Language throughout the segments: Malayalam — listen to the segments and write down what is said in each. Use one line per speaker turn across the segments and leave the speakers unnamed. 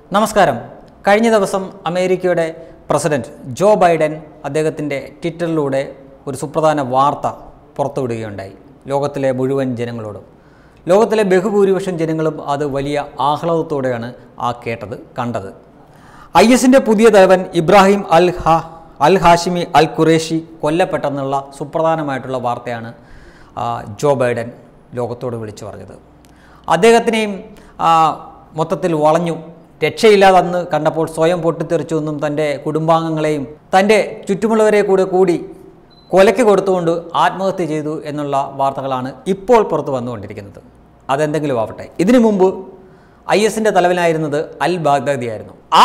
നമസ്കാരം കഴിഞ്ഞ ദിവസം അമേരിക്കയുടെ പ്രസിഡന്റ് ജോ ബൈഡൻ അദ്ദേഹത്തിൻ്റെ ട്വിറ്ററിലൂടെ ഒരു സുപ്രധാന വാർത്ത പുറത്തുവിടുകയുണ്ടായി ലോകത്തിലെ മുഴുവൻ ജനങ്ങളോടും ലോകത്തിലെ ബഹുഭൂരിപക്ഷം ജനങ്ങളും അത് വലിയ ആഹ്ലാദത്തോടെയാണ് ആ കേട്ടത് കണ്ടത് ഐ എസിൻ്റെ പുതിയ തലവൻ ഇബ്രാഹിം അൽ ഹാ അൽ ഹാഷിമി അൽ ഖുറേഷി കൊല്ലപ്പെട്ടെന്നുള്ള സുപ്രധാനമായിട്ടുള്ള വാർത്തയാണ് ആ, ജോ ബൈഡൻ ലോകത്തോട് വിളിച്ചു പറഞ്ഞത് അദ്ദേഹത്തിനെയും ആ, മൊത്തത്തിൽ വളഞ്ഞു രക്ഷയില്ലാതെന്ന് കണ്ടപ്പോൾ സ്വയം പൊട്ടിത്തെറിച്ചു എന്നും തൻ്റെ കുടുംബാംഗങ്ങളെയും തൻ്റെ ചുറ്റുമുള്ളവരെ കൂടെ കൂടി കൊലയ്ക്ക് കൊടുത്തുകൊണ്ട് ആത്മഹത്യ ചെയ്തു എന്നുള്ള വാർത്തകളാണ് ഇപ്പോൾ പുറത്തു വന്നുകൊണ്ടിരിക്കുന്നത് അതെന്തെങ്കിലും ആവട്ടെ ഇതിനു മുമ്പ് ഐ എസിൻ്റെ തലവനായിരുന്നത് അൽ ബാഗ്ദാദിയായിരുന്നു ആ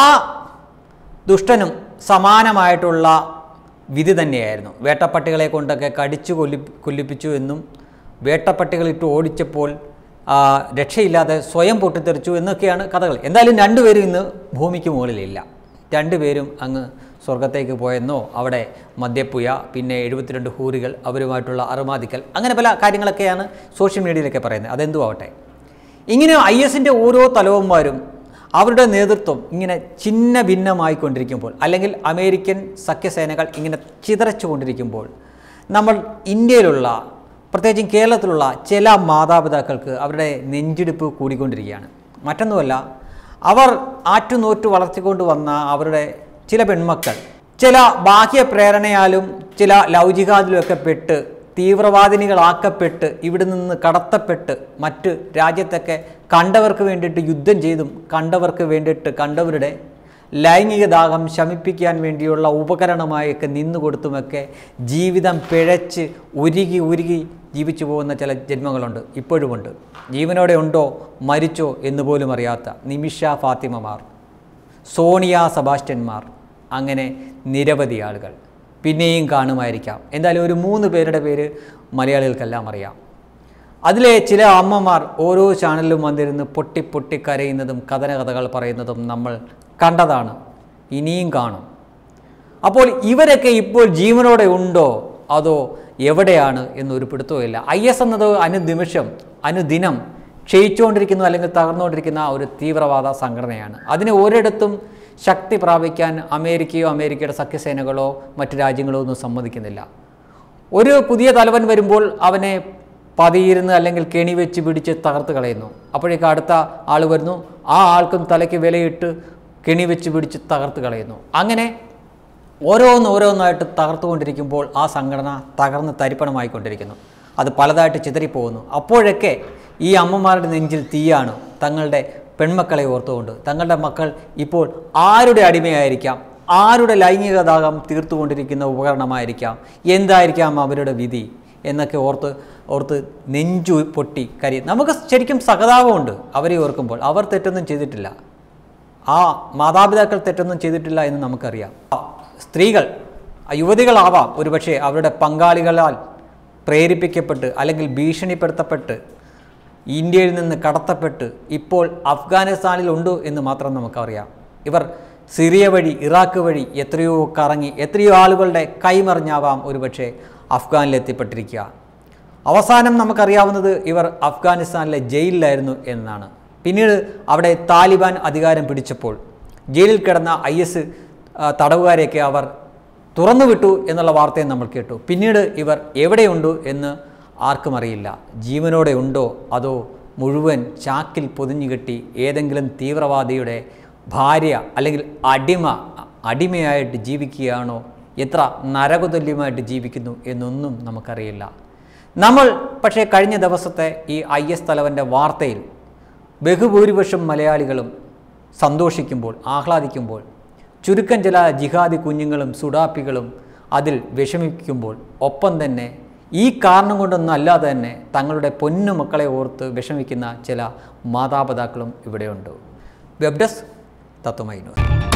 ദുഷ്ടനും സമാനമായിട്ടുള്ള വിധി തന്നെയായിരുന്നു വേട്ടപ്പട്ടികളെ കൊണ്ടൊക്കെ കടിച്ചു കൊല്ലി കൊല്ലിപ്പിച്ചു എന്നും വേട്ടപ്പട്ടികളിട്ട് ഓടിച്ചപ്പോൾ ആ, രക്ഷയില്ലാതെ സ്വയം പൊട്ടിത്തെറിച്ചു എന്നൊക്കെയാണ് കഥകൾ എന്തായാലും രണ്ടുപേരും ഇന്ന് ഭൂമിക്ക് മുകളിലില്ല രണ്ടുപേരും അങ്ങ് സ്വർഗത്തേക്ക് പോയെന്നോ അവിടെ മദ്യപ്പുയ പിന്നെ എഴുപത്തിരണ്ട് ഹൂറികൾ അവരുമായിട്ടുള്ള അറുമാദിക്കൽ അങ്ങനെ പല കാര്യങ്ങളൊക്കെയാണ് സോഷ്യൽ മീഡിയയിലൊക്കെ പറയുന്നത് അതെന്തു ആവട്ടെ ഇങ്ങനെ ഐ എസിൻ്റെ ഓരോ തലവന്മാരും അവരുടെ നേതൃത്വം ഇങ്ങനെ ഛിന്ന ഭിന്നമായിക്കൊണ്ടിരിക്കുമ്പോൾ അല്ലെങ്കിൽ അമേരിക്കൻ സഖ്യസേനകൾ ഇങ്ങനെ ചിതറച്ചു കൊണ്ടിരിക്കുമ്പോൾ നമ്മൾ ഇന്ത്യയിലുള്ള പ്രത്യേകിച്ചും കേരളത്തിലുള്ള ചില മാതാപിതാക്കൾക്ക് അവരുടെ നെഞ്ചിടിപ്പ് കൂടിക്കൊണ്ടിരിക്കുകയാണ് മറ്റൊന്നുമല്ല അവർ ആറ്റുനോറ്റ് വളർത്തിക്കൊണ്ട് വന്ന അവരുടെ ചില പെൺമക്കൾ ചില ബാഹ്യ പ്രേരണയാലും ചില ലൗചികാതിലുമൊക്കെ പെട്ട് തീവ്രവാദിനികളാക്കപ്പെട്ട് ഇവിടെ നിന്ന് കടത്തപ്പെട്ട് മറ്റ് രാജ്യത്തൊക്കെ കണ്ടവർക്ക് വേണ്ടിയിട്ട് യുദ്ധം ചെയ്തും കണ്ടവർക്ക് വേണ്ടിയിട്ട് കണ്ടവരുടെ ലൈംഗിക ദാഹം ശമിപ്പിക്കാൻ വേണ്ടിയുള്ള ഉപകരണമായൊക്കെ നിന്നു കൊടുത്തുമൊക്കെ ജീവിതം പിഴച്ച് ഉരുകി ഉരുകി ജീവിച്ചു പോകുന്ന ചില ജന്മങ്ങളുണ്ട് ഇപ്പോഴുമുണ്ട് ജീവനോടെ ഉണ്ടോ മരിച്ചോ എന്ന് പോലും അറിയാത്ത നിമിഷ ഫാത്തിമമാർ സോണിയ സബാസ്റ്റ്യന്മാർ അങ്ങനെ നിരവധി ആളുകൾ പിന്നെയും കാണുമായിരിക്കാം എന്തായാലും ഒരു മൂന്ന് പേരുടെ പേര് മലയാളികൾക്കെല്ലാം അറിയാം അതിലെ ചില അമ്മമാർ ഓരോ ചാനലിലും വന്നിരുന്ന് പൊട്ടി പൊട്ടി കരയുന്നതും കഥന കഥകൾ പറയുന്നതും നമ്മൾ കണ്ടതാണ് ഇനിയും കാണും അപ്പോൾ ഇവരൊക്കെ ഇപ്പോൾ ജീവനോടെ ഉണ്ടോ അതോ എവിടെയാണ് എന്നൊരു പിടുത്തവുമില്ല ഐ എസ് എന്നത് അനുനിമിഷം അനുദിനം ക്ഷയിച്ചുകൊണ്ടിരിക്കുന്ന അല്ലെങ്കിൽ തകർന്നുകൊണ്ടിരിക്കുന്ന ഒരു തീവ്രവാദ സംഘടനയാണ് അതിന് ഒരിടത്തും ശക്തി പ്രാപിക്കാൻ അമേരിക്കയോ അമേരിക്കയുടെ സഖ്യസേനകളോ മറ്റു രാജ്യങ്ങളോ ഒന്നും സമ്മതിക്കുന്നില്ല ഒരു പുതിയ തലവൻ വരുമ്പോൾ അവനെ പതിയിരുന്ന് അല്ലെങ്കിൽ കെണി വെച്ച് പിടിച്ച് തകർത്ത് കളയുന്നു അപ്പോഴേക്ക് അടുത്ത ആൾ വരുന്നു ആ ആൾക്കും തലയ്ക്ക് വിലയിട്ട് കെണി വെച്ച് പിടിച്ച് തകർത്ത് കളയുന്നു അങ്ങനെ ഓരോന്ന് ഓരോന്നായിട്ട് തകർത്തുകൊണ്ടിരിക്കുമ്പോൾ ആ സംഘടന തകർന്ന് തരിപ്പണമായിക്കൊണ്ടിരിക്കുന്നു അത് പലതായിട്ട് ചിതറിപ്പോകുന്നു അപ്പോഴൊക്കെ ഈ അമ്മമാരുടെ നെഞ്ചിൽ തീയാണ് തങ്ങളുടെ പെൺമക്കളെ ഓർത്തുകൊണ്ട് തങ്ങളുടെ മക്കൾ ഇപ്പോൾ ആരുടെ അടിമയായിരിക്കാം ആരുടെ ലൈംഗിക ദാഹം തീർത്തുകൊണ്ടിരിക്കുന്ന ഉപകരണമായിരിക്കാം എന്തായിരിക്കാം അവരുടെ വിധി എന്നൊക്കെ ഓർത്ത് ഓർത്ത് നെഞ്ചു പൊട്ടി കരി നമുക്ക് ശരിക്കും സഹതാപമുണ്ട് അവരെ ഓർക്കുമ്പോൾ അവർ തെറ്റൊന്നും ചെയ്തിട്ടില്ല ആ മാതാപിതാക്കൾ തെറ്റൊന്നും ചെയ്തിട്ടില്ല എന്ന് നമുക്കറിയാം ആ, സ്ത്രീകൾ ആ യുവതികളാവാം ഒരുപക്ഷെ അവരുടെ പങ്കാളികളാൽ പ്രേരിപ്പിക്കപ്പെട്ട് അല്ലെങ്കിൽ ഭീഷണിപ്പെടുത്തപ്പെട്ട് ഇന്ത്യയിൽ നിന്ന് കടത്തപ്പെട്ട് ഇപ്പോൾ അഫ്ഗാനിസ്ഥാനിലുണ്ട് എന്ന് മാത്രം നമുക്കറിയാം ഇവർ സിറിയ വഴി ഇറാഖ് വഴി എത്രയോ കറങ്ങി എത്രയോ ആളുകളുടെ കൈമറിഞ്ഞാവാം ഒരുപക്ഷെ അഫ്ഗാനിലെത്തിപ്പെട്ടിരിക്കുക അവസാനം നമുക്കറിയാവുന്നത് ഇവർ അഫ്ഗാനിസ്ഥാനിലെ ജയിലിലായിരുന്നു എന്നാണ് പിന്നീട് അവിടെ താലിബാൻ അധികാരം പിടിച്ചപ്പോൾ ജയിലിൽ കിടന്ന ഐ എസ് തടവുകാരെയൊക്കെ അവർ തുറന്നുവിട്ടു എന്നുള്ള വാർത്തയും നമ്മൾ കേട്ടു പിന്നീട് ഇവർ എവിടെയുണ്ട് എന്ന് ആർക്കും അറിയില്ല ജീവനോടെ ഉണ്ടോ അതോ മുഴുവൻ ചാക്കിൽ പൊതിഞ്ഞു കെട്ടി ഏതെങ്കിലും തീവ്രവാദിയുടെ ഭാര്യ അല്ലെങ്കിൽ അടിമ അടിമയായിട്ട് ജീവിക്കുകയാണോ എത്ര നരകതുല്യമായിട്ട് ജീവിക്കുന്നു എന്നൊന്നും നമുക്കറിയില്ല നമ്മൾ പക്ഷേ കഴിഞ്ഞ ദിവസത്തെ ഈ ഐ എസ് തലവൻ്റെ വാർത്തയിൽ ബഹുഭൂരിപക്ഷം മലയാളികളും സന്തോഷിക്കുമ്പോൾ ആഹ്ലാദിക്കുമ്പോൾ ചുരുക്കം ചില ജിഹാദി കുഞ്ഞുങ്ങളും സുഡാപ്പികളും അതിൽ വിഷമിക്കുമ്പോൾ ഒപ്പം തന്നെ ഈ കാരണം കൊണ്ടൊന്നും അല്ലാതെ തന്നെ തങ്ങളുടെ പൊന്നു മക്കളെ ഓർത്ത് വിഷമിക്കുന്ന ചില മാതാപിതാക്കളും ഇവിടെയുണ്ട് വെബ് ഡെസ്ക് തത്വമൈ ന്യൂസ്